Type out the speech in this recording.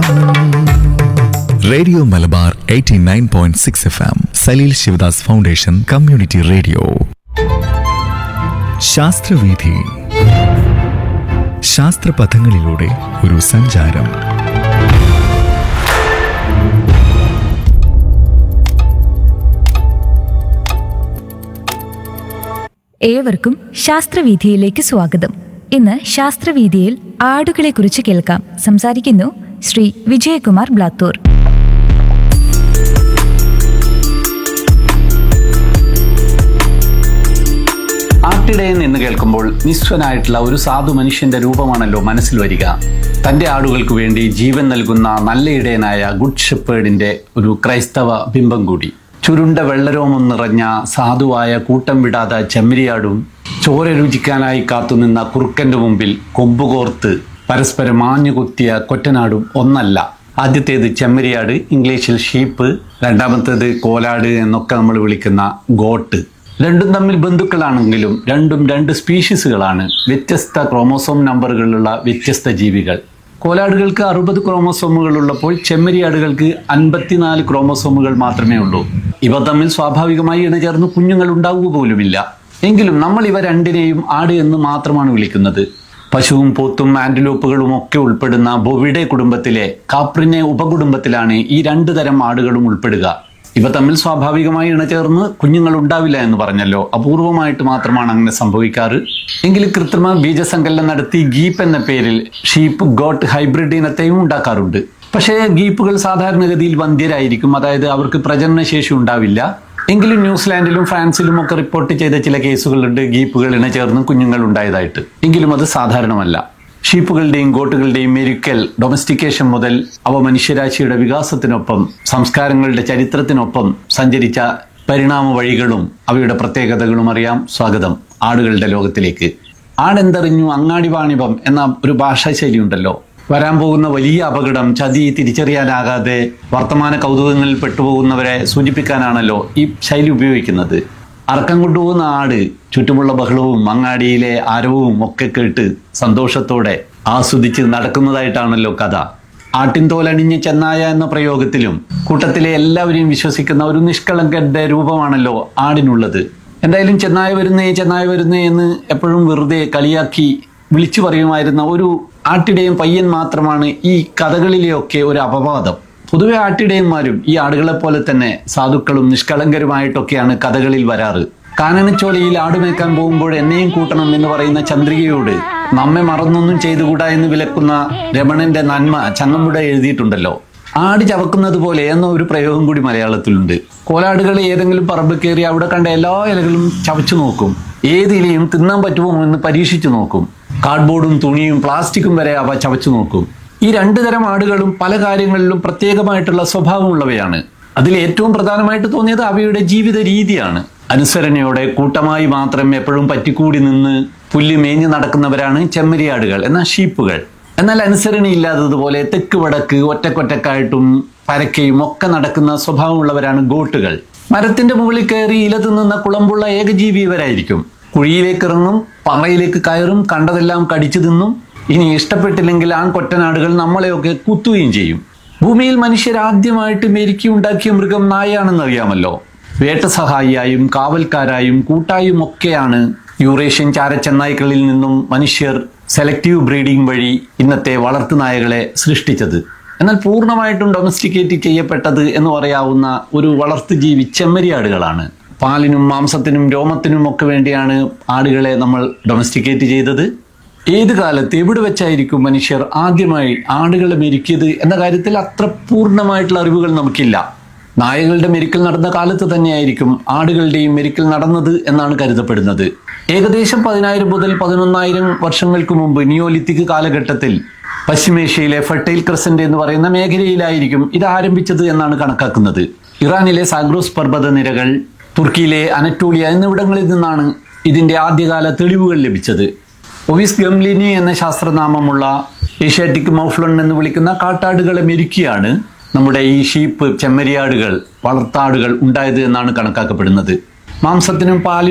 radio Malabar 89.6 point six F M Saleel Shivadas foundation community radio ശാസ്ത്രവീഥി ശാസ്ത്രപഥങ്ങളിലൂടെ ഒരു സഞ്ചാരം ഏവർക്കും ശാസ്ത്രവീഥിയിലേക്ക് സ്വാഗതം ഇന്ന് ശാസ്ത്രവീഥിയിൽ ആടുകളെക്കുറിച്ച് കേൾക്കാം സംസാരിക്കുന്നു ശ്രീ വിജയകുമാർ ബ്ലാത്തൂർ ആട്ടിടയൻ എന്ന് കേൾക്കുമ്പോൾ നിസ്വനായിട്ടുള്ള ഒരു സാധു മനുഷ്യന്റെ രൂപമാണല്ലോ മനസ്സിൽ വരിക തന്റെ ആടുകൾക്ക് വേണ്ടി ജീവൻ നൽകുന്ന നല്ല ഇടയനായ ഗുഡ് ഷെപ്പേർഡിന്റെ ഒരു ക്രൈസ്തവ ബിംബം കൂടി ചുരുണ്ട വെള്ളരോമം നിറഞ്ഞ സാധുവായ കൂട്ടം വിടാത്ത ചെമ്മരിയാടും ചോര രുചിക്കാനായി കാത്തുനിന്ന കുറുക്കന്റെ മുമ്പിൽ കൊമ്പുകോർത്ത് പരസ്പരം മാഞ്ഞു കുത്തിയ കൊറ്റനാടും ഒന്നല്ല ആദ്യത്തേത് ചെമ്മരിയാട് ഇംഗ്ലീഷിൽ ഷീപ്പ് രണ്ടാമത്തേത് കോലാട് എന്നൊക്കെ നമ്മൾ വിളിക്കുന്ന ഗോട്ട് രണ്ടും തമ്മിൽ ബന്ധുക്കളാണെങ്കിലും രണ്ടും രണ്ട് സ്പീഷീസുകളാണ് വ്യത്യസ്ത ക്രോമോസോം നമ്പറുകളുള്ള വ്യത്യസ്ത ജീവികൾ കോലാടുകൾക്ക് അറുപത് ക്രോമോസോമുകൾ ഉള്ളപ്പോൾ ചെമ്മരിയാടുകൾക്ക് അൻപത്തിനാല് ക്രോമോസോമുകൾ മാത്രമേ ഉള്ളൂ ഇവ തമ്മിൽ സ്വാഭാവികമായി ഇണചേർന്ന് കുഞ്ഞുങ്ങൾ ഉണ്ടാവുക പോലുമില്ല എങ്കിലും നമ്മൾ ഇവ രണ്ടിനെയും ആട് എന്ന് മാത്രമാണ് വിളിക്കുന്നത് പശുവും പോത്തും ആന്റിലോപ്പുകളും ഒക്കെ ഉൾപ്പെടുന്ന ബൊവിഡെ കുടുംബത്തിലെ കാപ്രിനെ ഉപകുടുംബത്തിലാണ് ഈ രണ്ടു തരം ആടുകളും ഉൾപ്പെടുക ഇവ തമ്മിൽ സ്വാഭാവികമായി ഇണചേർന്ന് കുഞ്ഞുങ്ങൾ ഉണ്ടാവില്ല എന്ന് പറഞ്ഞല്ലോ അപൂർവമായിട്ട് മാത്രമാണ് അങ്ങനെ സംഭവിക്കാറ് എങ്കിലും കൃത്രിമ ബീജസങ്കലനം നടത്തി ഗീപ്പ് എന്ന പേരിൽ ഷീപ്പ് ഗോട്ട് ഹൈബ്രിഡ് ഇനത്തെയും ഉണ്ടാക്കാറുണ്ട് പക്ഷേ ഗീപ്പുകൾ സാധാരണഗതിയിൽ വന്ധ്യരായിരിക്കും അതായത് അവർക്ക് പ്രജനനശേഷി ഉണ്ടാവില്ല എങ്കിലും ന്യൂസിലാൻഡിലും ഫ്രാൻസിലും ഒക്കെ റിപ്പോർട്ട് ചെയ്ത ചില കേസുകളുണ്ട് ഗീപ്പുകൾ ഇണചേർന്ന് കുഞ്ഞുങ്ങൾ ഉണ്ടായതായിട്ട് എങ്കിലും അത് സാധാരണമല്ല ഷീപ്പുകളുടെയും ഗോട്ടുകളുടെയും മെരുക്കൽ ഡൊമസ്റ്റിക്കേഷൻ മുതൽ അവ മനുഷ്യരാശിയുടെ വികാസത്തിനൊപ്പം സംസ്കാരങ്ങളുടെ ചരിത്രത്തിനൊപ്പം സഞ്ചരിച്ച പരിണാമ വഴികളും അവയുടെ പ്രത്യേകതകളും അറിയാം സ്വാഗതം ആടുകളുടെ ലോകത്തിലേക്ക് ആടെന്തറിഞ്ഞു അങ്ങാടി വാണിഭം എന്ന ഒരു ഭാഷാശൈലി ഉണ്ടല്ലോ വരാൻ പോകുന്ന വലിയ അപകടം ചതി തിരിച്ചറിയാനാകാതെ വർത്തമാന കൗതുകങ്ങളിൽ പെട്ടുപോകുന്നവരെ സൂചിപ്പിക്കാനാണല്ലോ ഈ ശൈലി ഉപയോഗിക്കുന്നത് അറക്കം കൊണ്ടുപോകുന്ന ആട് ചുറ്റുമുള്ള ബഹളവും അങ്ങാടിയിലെ ആരവവും ഒക്കെ കേട്ട് സന്തോഷത്തോടെ ആസ്വദിച്ച് നടക്കുന്നതായിട്ടാണല്ലോ കഥ ആട്ടിൻതോലണിഞ്ഞ് ചെന്നായ എന്ന പ്രയോഗത്തിലും കൂട്ടത്തിലെ എല്ലാവരെയും വിശ്വസിക്കുന്ന ഒരു നിഷ്കളങ്കന്റെ രൂപമാണല്ലോ ആടിനുള്ളത് എന്തായാലും ചെന്നായ വരുന്നേ ചെന്നായ വരുന്നേ എന്ന് എപ്പോഴും വെറുതെ കളിയാക്കി വിളിച്ചു പറയുമായിരുന്ന ഒരു ആട്ടിടയും പയ്യൻ മാത്രമാണ് ഈ കഥകളിലെയൊക്കെ ഒരു അപവാദം പൊതുവെ ആട്ടിടയന്മാരും ഈ ആടുകളെ പോലെ തന്നെ സാധുക്കളും നിഷ്കളങ്കരുമായിട്ടൊക്കെയാണ് കഥകളിൽ വരാറ് കാനനച്ചോലയിൽ ആടുമേക്കാൻ പോകുമ്പോൾ എന്നെയും കൂട്ടണം എന്ന് പറയുന്ന ചന്ദ്രികയോട് നമ്മെ മറന്നൊന്നും ചെയ്തുകൂടാ എന്ന് വിലക്കുന്ന രമണന്റെ നന്മ ചങ്ങമ്പുഴ എഴുതിയിട്ടുണ്ടല്ലോ ആട് ചവക്കുന്നത് പോലെ എന്ന ഒരു പ്രയോഗം കൂടി മലയാളത്തിലുണ്ട് കോലാടുകൾ ഏതെങ്കിലും പറമ്പ് കയറി അവിടെ കണ്ട എല്ലാ ഇലകളും ചവച്ചു നോക്കും ഏത് ഇലയും തിന്നാൻ പറ്റുമോ എന്ന് പരീക്ഷിച്ചു നോക്കും കാർഡ്ബോർഡും തുണിയും പ്ലാസ്റ്റിക്കും വരെ അവ ചവച്ചു നോക്കും ഈ രണ്ടു തരം ആടുകളും പല കാര്യങ്ങളിലും പ്രത്യേകമായിട്ടുള്ള സ്വഭാവമുള്ളവയാണ് അതിൽ ഏറ്റവും പ്രധാനമായിട്ട് തോന്നിയത് അവയുടെ ജീവിത രീതിയാണ് അനുസരണയോടെ കൂട്ടമായി മാത്രം എപ്പോഴും പറ്റിക്കൂടി നിന്ന് പുല്ല് മേഞ്ഞു നടക്കുന്നവരാണ് ചെമ്മരിയാടുകൾ എന്ന ഷീപ്പുകൾ എന്നാൽ അനുസരണയില്ലാത്തതുപോലെ തെക്ക് വടക്ക് ഒറ്റക്കൊറ്റക്കായിട്ടും പരക്കയും ഒക്കെ നടക്കുന്ന സ്വഭാവമുള്ളവരാണ് ഗോട്ടുകൾ മരത്തിന്റെ മുകളിൽ കയറി ഇല തിന്നുന്ന കുളമ്പുള്ള ഏകജീവി ഇവരായിരിക്കും കുഴിയിലേക്ക് ഇറങ്ങും പാറയിലേക്ക് കയറും കണ്ടതെല്ലാം കടിച്ചു തിന്നും ഇനി ഇഷ്ടപ്പെട്ടില്ലെങ്കിൽ ആൺകൊറ്റനാടുകൾ നമ്മളെയൊക്കെ കുത്തുകയും ചെയ്യും ഭൂമിയിൽ മനുഷ്യർ ആദ്യമായിട്ട് മെരുക്കി ഉണ്ടാക്കിയ മൃഗം നായയാണെന്ന് അറിയാമല്ലോ വേട്ടസഹായിയായും കാവൽക്കാരായും കൂട്ടായും ഒക്കെയാണ് യൂറേഷ്യൻ ചാരച്ചെന്നായ്ക്കളിൽ നിന്നും മനുഷ്യർ സെലക്റ്റീവ് ബ്രീഡിംഗ് വഴി ഇന്നത്തെ വളർത്തുനായകളെ സൃഷ്ടിച്ചത് എന്നാൽ പൂർണ്ണമായിട്ടും ഡൊമസ്റ്റിക്കേറ്റ് ചെയ്യപ്പെട്ടത് എന്ന് പറയാവുന്ന ഒരു വളർത്തുജീവി ചെമ്മരിയാടുകളാണ് പാലിനും മാംസത്തിനും രോമത്തിനും ഒക്കെ വേണ്ടിയാണ് ആടുകളെ നമ്മൾ ഡൊമസ്റ്റിക്കേറ്റ് ചെയ്തത് ഏത് കാലത്ത് എവിടെ വെച്ചായിരിക്കും മനുഷ്യർ ആദ്യമായി ആടുകളെ മെരുക്കിയത് എന്ന കാര്യത്തിൽ അത്ര പൂർണ്ണമായിട്ടുള്ള അറിവുകൾ നമുക്കില്ല നായകളുടെ മെരുക്കൽ നടന്ന കാലത്ത് തന്നെയായിരിക്കും ആടുകളുടെയും മെരുക്കൽ നടന്നത് എന്നാണ് കരുതപ്പെടുന്നത് ഏകദേശം പതിനായിരം മുതൽ പതിനൊന്നായിരം വർഷങ്ങൾക്ക് മുമ്പ് നിയോലിത്തിക് കാലഘട്ടത്തിൽ പശ്ചിമേഷ്യയിലെ ഫെർട്ടൈൽ ക്രസന്റ് എന്ന് പറയുന്ന മേഖലയിലായിരിക്കും ഇത് ആരംഭിച്ചത് എന്നാണ് കണക്കാക്കുന്നത് ഇറാനിലെ സാഗ്രോസ് പർവ്വത നിരകൾ തുർക്കിയിലെ അനറ്റോളിയ എന്നിവിടങ്ങളിൽ നിന്നാണ് ഇതിന്റെ ആദ്യകാല തെളിവുകൾ ലഭിച്ചത് ഒവിസ് ഗംലിനി എന്ന ശാസ്ത്രനാമമുള്ള ഏഷ്യാറ്റിക് മൗഫ്ലൺ എന്ന് വിളിക്കുന്ന കാട്ടാടുകളെ മെരുക്കിയാണ് നമ്മുടെ ഈ ഷീപ്പ് ചെമ്മരിയാടുകൾ വളർത്താടുകൾ ഉണ്ടായത് എന്നാണ് കണക്കാക്കപ്പെടുന്നത് മാംസത്തിനും പാലിനും